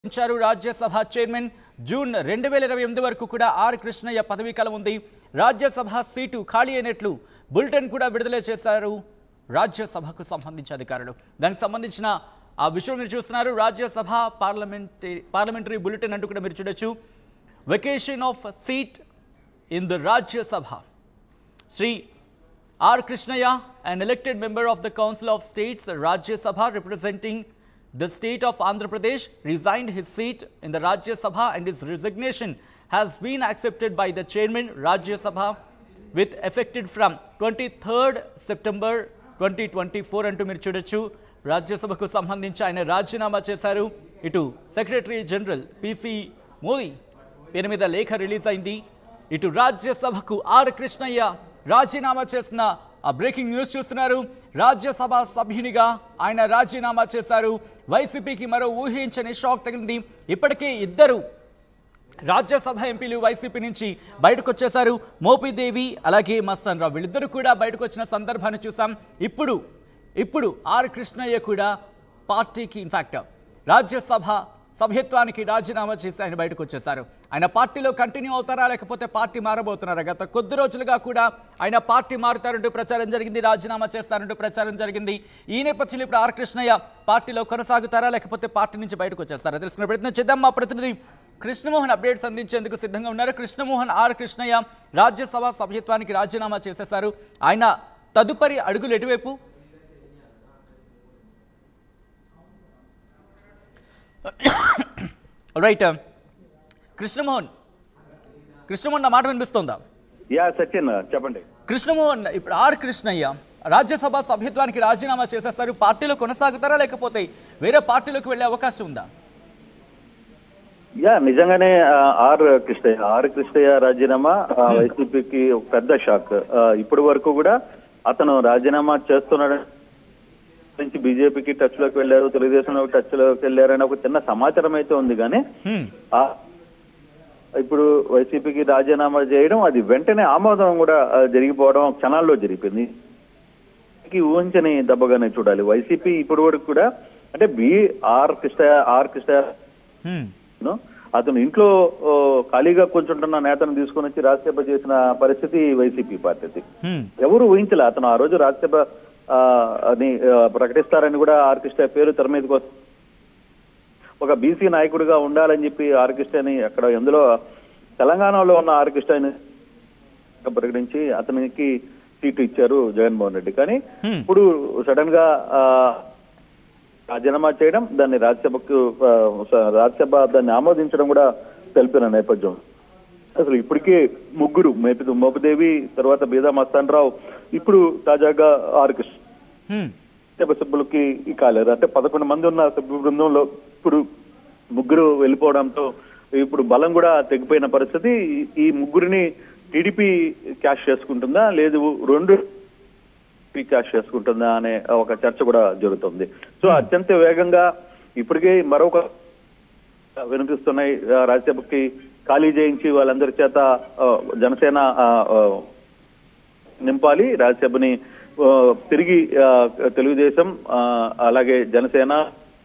ఇచ్చారు Rajya Sabha chairman June రెండు వేల ఇరవై ఎనిమిది వరకు కూడా ఆర్ కృష్ణయ్య పదవీ కాలం ఉంది రాజ్యసభ సీటు ఖాళీ అయినట్లు బులెటిన్ కూడా విడుదల చేశారు రాజ్యసభకు సంబంధించిన అధికారులు దానికి సంబంధించిన ఆ విషయం మీరు చూస్తున్నారు రాజ్యసభ పార్లమెంటరీ పార్లమెంటరీ బులెటిన్ అంటూ కూడా మీరు చూడొచ్చు vacation of seat in the Rajya Sabha Sri R. Krishnaya, an elected member of the Council of States Rajya Sabha representing the state of Andhra Pradesh, resigned his seat in the Rajya Sabha and his resignation has been accepted by the chairman Rajya Sabha with effected from 23rd September 2024 అంటూ మీరు చూడొచ్చు రాజ్యసభకు సంబంధించి ఆయన రాజీనామా చేశారు ఇటు secretary general PC Modi పేరు మీద లేఖ రిలీజ్ అయింది ఇటు రాజ్యసభకు ఆర్ కృష్ణయ్య రాజీనామా చేసిన ఆ బ్రేకింగ్ న్యూస్ చూస్తున్నారు రాజ్యసభ సభ్యునిగా ఆయన రాజీనామా చేశారు వైసీపీకి మరో ఊహించని షాక్ తగిలింది ఇప్పటికే ఇద్దరు రాజ్యసభ ఎంపీలు వైసీపీ నుంచి బయటకు వచ్చేశారు మోపిదేవి అలాగే మస్తాన్ రావు వీళ్ళిద్దరూ కూడా బయటకు వచ్చిన సందర్భాన్ని చూసాం ఇప్పుడు ఇప్పుడు ఆర్ కృష్ణయ్య కూడా పార్టీకి ఇన్ఫాక్ట్ రాజ్యసభ సభ్యత్వానికి రాజీనామా చేసి ఆయన బయటకు వచ్చేశారు ఆయన పార్టీలో కంటిన్యూ అవుతారా లేకపోతే పార్టీ మారబోతున్నారా గత కొద్ది రోజులుగా కూడా ఆయన పార్టీ మారుతారంటూ ప్రచారం జరిగింది రాజీనామా చేస్తారంటూ ప్రచారం జరిగింది ఈ నేపథ్యంలో ఇప్పుడు ఆర్ కృష్ణయ్య పార్టీలో కొనసాగుతారా లేకపోతే పార్టీ నుంచి బయటకు వచ్చేస్తారా తెలుసుకునే ప్రయత్నం చేద్దాం మా ప్రతినిధి కృష్ణమోహన్ అప్డేట్స్ అందించేందుకు సిద్ధంగా ఉన్నారు కృష్ణమోహన్ ఆర్ కృష్ణయ్య రాజ్యసభ సభ్యత్వానికి రాజీనామా చేసేశారు ఆయన తదుపరి అడుగులు ఎటువైపు రైట్ కృష్ణమోహన్ కృష్ణమోహన్ నా మాట వినిపిస్తోందా యా సచిన్ చెప్పండి కృష్ణమోహన్ ఇప్పుడు ఆర్ కృష్ణయ్య రాజ్యసభ సభ్యత్వానికి రాజీనామా చేసేస్తారు పార్టీలో కొనసాగుతారా లేకపోతే వేరే పార్టీలోకి వెళ్ళే అవకాశం ఉందా యా నిజంగానే ఆ, ఆర్ కృష్ణయ్య ఆర్ కృష్ణయ్య రాజీనామా ఆ, వైసీపీకి ఒక పెద్ద షాక్ ఆ, ఇప్పటి వరకు కూడా అతను రాజీనామా చేస్తున్నాడు నుంచి బీజేపీకి టచ్ లోకి వెళ్ళారు తెలుగుదేశంలో టచ్ లోకి వెళ్ళారని ఒక చిన్న సమాచారం అయితే ఉంది కానీ హ్మ్. ఆ ఇప్పుడు వైసీపీకి రాజీనామా చేయడం అది వెంటనే ఆమోదం కూడా ఆ, జరిగిపోవడం క్షణాల్లో జరిగిపోయింది కి ఊహించని దెబ్బగానే చూడాలి వైసీపీ ఇప్పటి వరకు కూడా అంటే B R Krishnaiah R Krishnaiah హ్మ్. ను, అతను ఇంట్లో ఓ, ఖాళీగా కూర్చుంటున్న నేతను తీసుకొని వచ్చి రాజ్యసభ చేసిన పరిస్థితి వైసీపీ పార్టీది హ్మ్. ఎవరు ఊహించలే అతను ఆ రోజు రాజ్యసభ ఆ, అని ఆ, ప్రకటిస్తారని కూడా ఆర్ కృష్ణ పేరు తెర మీదకి వస్తుంది ఒక బీసీ నాయకుడిగా ఉండాలని చెప్పి ఆర్ కృష్ణని అక్కడ ఎందులో తెలంగాణలో ఉన్న ఆర్ కృష్ణని ప్రకటించి అతనికి సీటు ఇచ్చారు జగన్మోహన్ రెడ్డి కానీ హ్మ్. ఇప్పుడు సడన్ గా ఆ, రాజీనామా చేయడం దాన్ని రాజ్యసభకు ఆ, స- రాజ్యసభ దాన్ని ఆమోదించడం కూడా తెలిపిన నేపథ్యం అసలు ఇప్పటికే ముగ్గురు మేపి మోపదేవి తర్వాత బీదా మస్తాన్ రావు ఇప్పుడు తాజాగా ఆర్ కృష్ణ హ్మ్. రాజ్యసభ సభ్యులకి ఈ కాలేదు అంటే పదకొండు మంది ఉన్న సభ్య బృందంలో ఇప్పుడు ముగ్గురు వెళ్ళిపోవడంతో ఇప్పుడు బలం కూడా తెగిపోయిన పరిస్థితి ఈ- ఈ ముగ్గురిని టీడీపీ క్యాష్ చేసుకుంటుందా లేదు రెండు టీడీపీ క్యాష్ చేసుకుంటుందా అనే ఒక చర్చ కూడా జరుగుతుంది సో అత్యంత వేగంగా ఇప్పటికే మరొక వినిపిస్తున్నాయి ఆ, రాజ్యసభకి ఖాళీ చేయించి వాళ్ళందరి చేత ఆ, జనసేన ఆ, ఆ, నింపాలి రాజ్యసభని ఆ, తిరిగి ఆ, తెలుగుదేశం ఆ, అలాగే జనసేన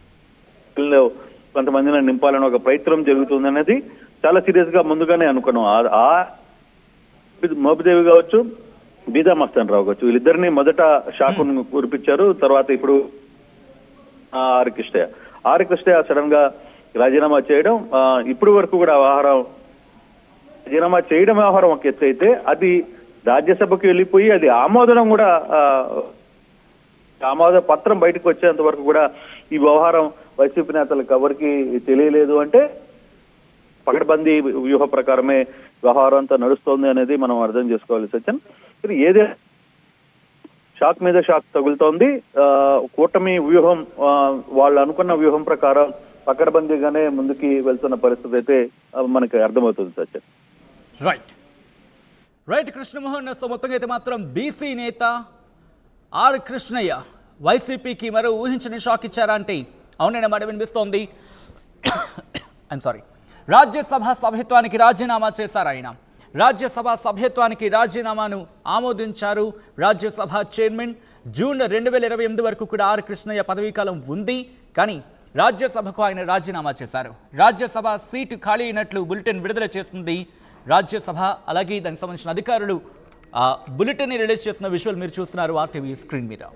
లో కొంతమందిని నింపాలని ఒక ప్రయత్నం జరుగుతుంది అనేది చాలా సీరియస్ గా ముందుగానే అనుకున్నాం ఆ- ఆ మోపిదేవి కావచ్చు బీదా మస్తాన్ రావు కావచ్చు వీళ్ళిద్దరిని మొదట షాకును కురిపించారు తర్వాత ఇప్పుడు ఆ, R Krishnaiah R Krishnaiah sudden గా రాజీనామా చేయడం ఆ, ఇప్పుడు వరకు కూడా వ్యవహారం రాజీనామా చేయడం వ్యవహారం ఒక ఎత్తు అయితే అది రాజ్యసభకి వెళ్ళిపోయి అది ఆమోదనం కూడా ఆ, ఆమోద పత్రం బయటకు వచ్చేంత వరకు కూడా ఈ వ్యవహారం వైసీపీ నేతలకు ఎవరికి తెలియలేదు అంటే పకడ్బందీ వ్యూహ ప్రకారమే వ్యవహారం అంతా నడుస్తోంది అనేది మనం అర్థం చేసుకోవాలి సచిన్ ఇది ఏదే షాక్ మీద షాక్ తగులుతోంది ఆ, కూటమి వ్యూహం ఆ, వాళ్ళు అనుకున్న వ్యూహం ప్రకారం పకడ్బందీగానే ముందుకి వెళ్తున్న పరిస్థితి అయితే ఆ, మనకి అర్థమవుతుంది Sachin right right Krishnamohan so మొత్తంగా అయితే మాత్రం బీసీ నేత ఆర్ కృష్ణయ్య వైసీపీకి మరో ఊహించని షాక్ ఇచ్చారా అంటే అవునైనా మాట వినిపిస్తోంది ఐమ్ సారీ రాజ్యసభ సభ్యత్వానికి రాజీనామా చేశారు ఆయన రాజ్యసభ సభ్యత్వానికి రాజీనామాను ఆమోదించారు రాజ్యసభ చైర్మన్ జూన్ రెండు వేల ఇరవై ఎనిమిది వరకు కూడా ఆర్ కృష్ణయ్య పదవీకాలం ఉంది కానీ రాజ్యసభకు ఆయన రాజీనామా చేశారు రాజ్యసభ సీటు ఖాళీ అయినట్లు బులెటిన్ విడుదల చేస్తుంది రాజ్యసభ అలాగే దానికి సంబంధించిన అధికారులు ఆ బులెటిన్ రిలీజ్ చేస్తున్న విజువల్ మీరు చూస్తున్నారు ఆర్టీవీ స్క్రీన్ మీద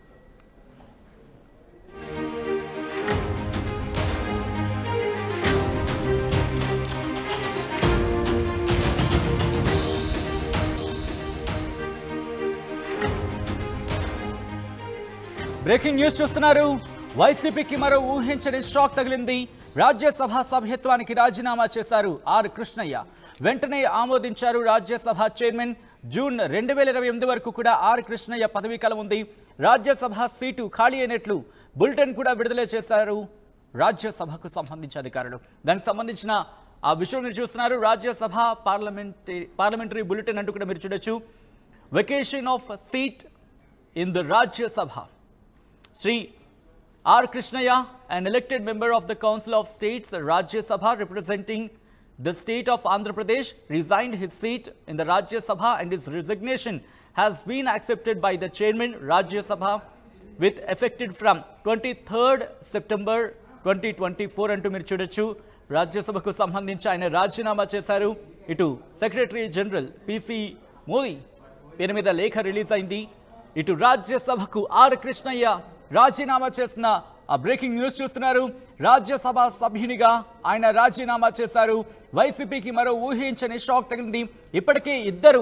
బ్రేకింగ్ న్యూస్ చూస్తున్నారు వైసీపీకి మరో ఊహించని షాక్ తగిలింది రాజ్యసభ సభ్యత్వానికి రాజీనామా చేశారు ఆర్ కృష్ణయ్య వెంటనే ఆమోదించారు రాజ్యసభ చైర్మన్ జూన్ రెండు వేల ఇరవై ఎనిమిది వరకు కూడా ఆర్ కృష్ణయ్య పదవీ కాలం ఉంది రాజ్యసభ సీటు ఖాళీ అయినట్లు బులెటిన్ కూడా విడుదల చేశారు రాజ్యసభకు సంబంధించిన అధికారులు దానికి సంబంధించిన ఆ విషయం మీరు చూస్తున్నారు రాజ్యసభ పార్లమెంట్ పార్లమెంటరీ బులెటిన్ అంటూ కూడా మీరు చూడొచ్చు vacation of seat in the Rajya Sabha Sri R. Krishnaya, an elected member of the Council of States Rajya Sabha representing the state of Andhra Pradesh, resigned his seat in the Rajya Sabha and his resignation has been accepted by the chairman Rajya Sabha with effected from 23rd September 2024 అంటూ మీరు చూడొచ్చు రాజ్యసభకు సంబంధించి ఆయన రాజీనామా చేశారు ఇటు secretary general PC Modi పేరు మీద లేఖ రిలీజ్ అయింది ఇటు రాజ్యసభకు ఆర్ కృష్ణయ్య రాజీనామా చేసిన ఆ బ్రేకింగ్ న్యూస్ చూస్తున్నారు రాజ్యసభ సభ్యునిగా ఆయన రాజీనామా చేశారు వైసీపీకి మరో ఊహించని షాక్ తగిలింది ఇప్పటికే ఇద్దరు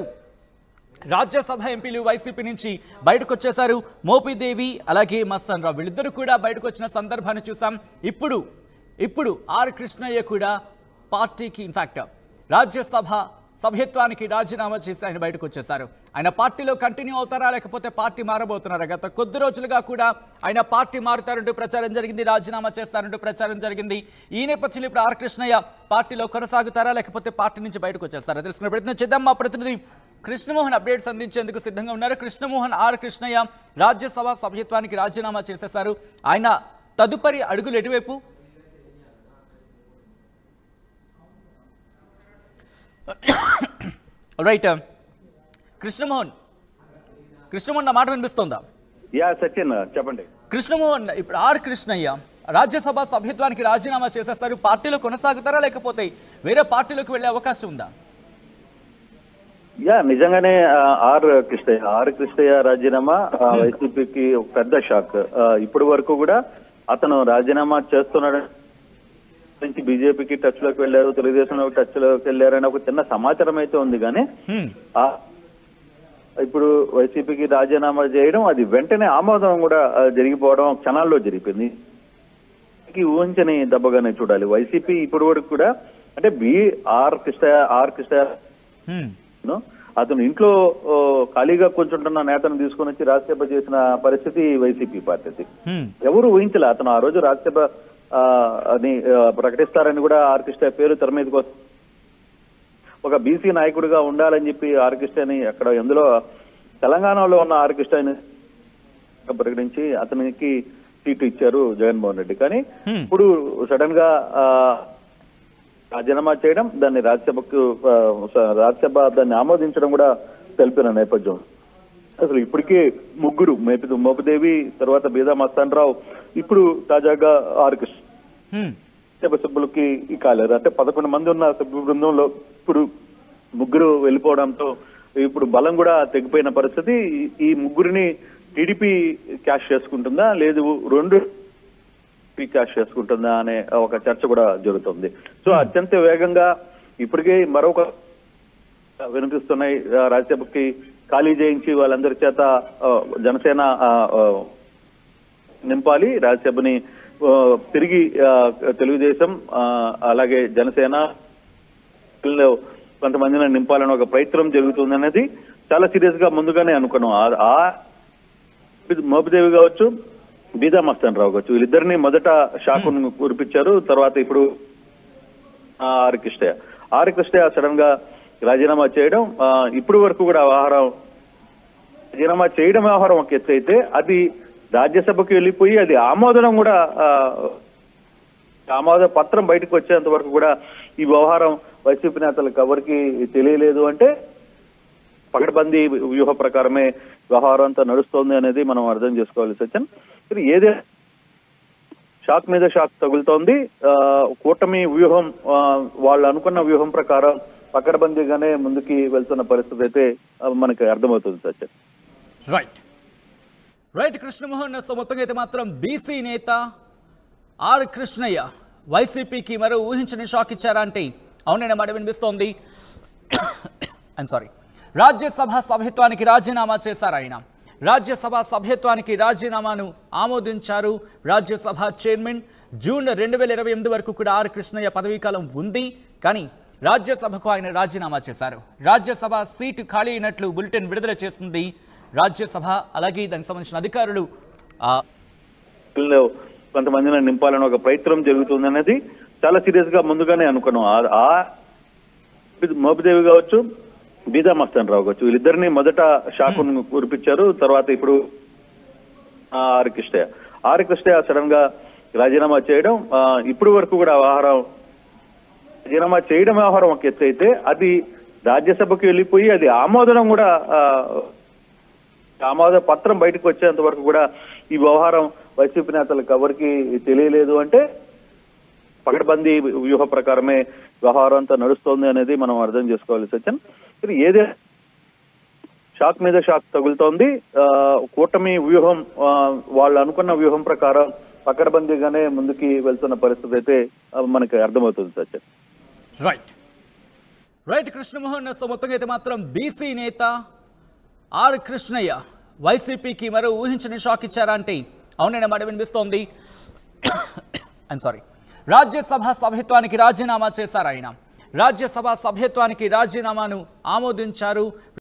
రాజ్యసభ ఎంపీలు వైసీపీ నుంచి బయటకు వచ్చేశారు మోపిదేవి అలాగే మస్తాన్ రావు వీళ్ళిద్దరూ కూడా బయటకు వచ్చిన సందర్భాన్ని చూసాం ఇప్పుడు ఇప్పుడు ఆర్ కృష్ణయ్య కూడా పార్టీకి ఇన్ఫాక్ట్ రాజ్యసభ సభ్యత్వానికి రాజీనామా చేసి ఆయన బయటకు వచ్చేశారు ఆయన పార్టీలో కంటిన్యూ అవుతారా లేకపోతే పార్టీ మారబోతున్నారా గత కొద్ది రోజులుగా కూడా ఆయన పార్టీ మారుతారంటూ ప్రచారం జరిగింది రాజీనామా చేస్తారంటూ ప్రచారం జరిగింది ఈ నేపథ్యంలో ఇప్పుడు ఆర్ కృష్ణయ్య పార్టీలో కొనసాగుతారా లేకపోతే పార్టీ నుంచి బయటకు వచ్చేస్తారా తెలుసుకునే ప్రయత్నం చేద్దాం మా ప్రతినిధి కృష్ణమోహన్ అప్డేట్స్ అందించేందుకు సిద్ధంగా ఉన్నారు కృష్ణమోహన్ ఆర్ కృష్ణయ్య రాజ్యసభ సభ్యత్వానికి రాజీనామా చేసేశారు ఆయన తదుపరి అడుగులు ఎటువైపు రైట్ కృష్ణమోహన్ కృష్ణమోహన్ నా మాట వినిపిస్తోందా యా సచిన్ చెప్పండి కృష్ణమోహన్ ఇప్పుడు ఆర్ కృష్ణయ్య రాజ్యసభ సభ్యత్వానికి రాజీనామా చేసేస్తారు పార్టీలో కొనసాగుతారా లేకపోతే వేరే పార్టీలోకి వెళ్ళే అవకాశం ఉందా యా నిజంగానే ఆ, ఆర్ కృష్ణయ్య ఆర్ కృష్ణయ్య రాజీనామా ఆ, వైసీపీకి ఒక పెద్ద షాక్ ఆ, ఇప్పటి వరకు కూడా అతను రాజీనామా చేస్తున్నాడు నుంచి బీజేపీకి టచ్ లోకి వెళ్ళారు తెలుగుదేశంలో టచ్ లోకి వెళ్ళారని ఒక చిన్న సమాచారం అయితే ఉంది కానీ హ్మ్. ఆ ఇప్పుడు వైసీపీకి రాజీనామా చేయడం అది వెంటనే ఆమోదం కూడా ఆ, జరిగిపోవడం క్షణాల్లో జరిగిపోయింది కి ఊహించని దెబ్బగానే చూడాలి వైసీపీ ఇప్పుడు వరకు కూడా అంటే B R Krishna R Krishna హ్మ్. ను, అతను ఇంట్లో ఓ, ఖాళీగా కూర్చుంటున్న నేతను తీసుకొని వచ్చి రాజ్యసభ చేసిన పరిస్థితి వైసీపీ పార్టీది హ్మ్. ఎవరు ఊహించలే అతను ఆ రోజు రాజ్యసభ ఆ, అని ఆ, ప్రకటిస్తారని కూడా ఆర్ కృష్ణ పేరు తెర మీదకి వస్తుంది ఒక బీసీ నాయకుడిగా ఉండాలని చెప్పి ఆర్ కృష్ణని అక్కడ ఎందులో తెలంగాణలో ఉన్న ఆర్ కృష్ణని ప్రకటించి అతనికి సీటు ఇచ్చారు జగన్మోహన్ రెడ్డి కానీ Hmm. ఇప్పుడు సడన్ గా ఆ, రాజీనామా చేయడం దాన్ని రాజ్యసభకు ఆ, స- రాజ్యసభ దాన్ని ఆమోదించడం కూడా తెలిపిన నేపథ్యం అసలు ఇప్పటికే ముగ్గురు మేపి మోపదేవి తర్వాత బీదా మస్తాన్ రావు ఇప్పుడు తాజాగా ఆర్ కృష్ణ హ్మ్. సభ సభ్యులకి ఈ కాలేదు అంటే పదకొండు మంది ఉన్న సభ్య బృందంలో ఇప్పుడు ముగ్గురు వెళ్ళిపోవడంతో ఇప్పుడు బలం కూడా తెగిపోయిన పరిస్థితి ఈ- ఈ ముగ్గురిని టీడీపీ క్యాష్ చేసుకుంటుందా లేదు రెండు టీడీపీ క్యాష్ చేసుకుంటుందా అనే ఒక చర్చ కూడా జరుగుతుంది సో అత్యంత వేగంగా ఇప్పటికే మరొక వినిపిస్తున్నాయి ఆ, రాజ్యసభకి ఖాళీ చేయించి వాళ్ళందరి చేత ఆ, జనసేన ఆ, ఆ, నింపాలి రాజ్యసభని ఆ, తిరిగి ఆ, తెలుగుదేశం ఆ, అలాగే జనసేన లో కొంతమందిని నింపాలని ఒక ప్రయత్నం జరుగుతుంది అనేది చాలా సీరియస్ గా ముందుగానే అనుకున్నాం ఆ- ఆ మోపిదేవి కావచ్చు బీదా మస్తాన్ రావు కావచ్చు వీళ్ళిద్దరిని మొదట షాకును కురిపించారు తర్వాత ఇప్పుడు ఆ, R Krishnaiah R Krishnaiah sudden గా రాజీనామా చేయడం ఆ, ఇప్పుడు వరకు కూడా వ్యవహారం రాజీనామా చేయడం వ్యవహారం ఒక ఎత్తు అయితే అది రాజ్యసభకు వెళ్ళిపోయి అది ఆమోదనం కూడా ఆ, ఆమోద పత్రం బయటకు వచ్చేంత వరకు కూడా ఈ వ్యవహారం వైసీపీ నేతలకు ఎవరికి తెలియలేదు అంటే పకడ్బందీ వ్యూహ ప్రకారమే వ్యవహారం అంతా నడుస్తోంది అనేది మనం అర్థం చేసుకోవాలి సత్యన్ ఇది ఏదే షాక్ మీద షాక్ తగులుతోంది ఆ, కూటమి వ్యూహం ఆ, వాళ్ళు అనుకున్న వ్యూహం ప్రకారం పకడ్బందీగానే ముందుకి వెళ్తున్న పరిస్థితి అయితే ఆ, మనకి అర్థమవుతుంది Satyam right right Krishnamohan so మొత్తంగా అయితే మాత్రం బీసీ నేత ఆర్ కృష్ణయ్య వైసీపీకి మరో ఊహించని షాక్ ఇచ్చారా అంటే అవునైనా మాట వినిపిస్తోంది ఐమ్ సారీ రాజ్యసభ సభ్యత్వానికి రాజీనామా చేశారు ఆయన రాజ్యసభ సభ్యత్వానికి రాజీనామాను ఆమోదించారు రాజ్యసభ చైర్మన్ జూన్ రెండు వేల ఇరవై ఎనిమిది వరకు కూడా ఆర్ కృష్ణయ్య పదవీకాలం ఉంది కానీ రాజ్యసభకు ఆయన రాజీనామా చేశారు రాజ్యసభ సీటు ఖాళీ అయినట్లు బులెటిన్ విడుదల చేస్తుంది రాజ్యసభ అలాగే దానికి సంబంధించిన అధికారులు ఆ, లో కొంతమందిని నింపాలని ఒక ప్రయత్నం జరుగుతుంది అనేది చాలా సీరియస్ గా ముందుగానే అనుకున్నాం ఆ- ఆ మోపిదేవి కావచ్చు బీదా మస్తాన్ రావు కావచ్చు వీళ్ళిద్దరిని మొదట షాకును కురిపించారు తర్వాత ఇప్పుడు ఆ, R Krishnaiah R Krishnaiah sudden గా రాజీనామా చేయడం ఆ, ఇప్పుడు వరకు కూడా వ్యవహారం రాజీనామా చేయడం వ్యవహారం ఒక ఎత్తు అయితే అది రాజ్యసభకు వెళ్ళిపోయి అది ఆమోదనం కూడా ఆ, ఆమోద పత్రం బయటకు వచ్చేంత వరకు కూడా ఈ వ్యవహారం వైసీపీ నేతలకు ఎవరికి తెలియలేదు అంటే పకడ్బందీ వ్యూహ ప్రకారమే వ్యవహారం అంతా నడుస్తోంది అనేది మనం అర్థం చేసుకోవాలి సత్యన్ ఇది ఏదే షాక్ మీద షాక్ తగులుతోంది ఆ, కూటమి వ్యూహం ఆ, వాళ్ళు అనుకున్న వ్యూహం ప్రకారం పకడ్బందీగానే ముందుకి వెళ్తున్న పరిస్థితి అయితే ఆ, మనకి అర్థమవుతుంది Satyan right right Krishnamohan so మొత్తంగా అయితే మాత్రం బీసీ నేత ఆర్ కృష్ణయ్య వైసీపీకి మరో ఊహించని షాక్ ఇచ్చారా అంటే అవునైనా మాట వినిపిస్తోంది ఐమ్ సారీ రాజ్యసభ సభ్యత్వానికి రాజీనామా చేశారు ఆయన రాజ్యసభ సభ్యత్వానికి రాజీనామాను ఆమోదించారు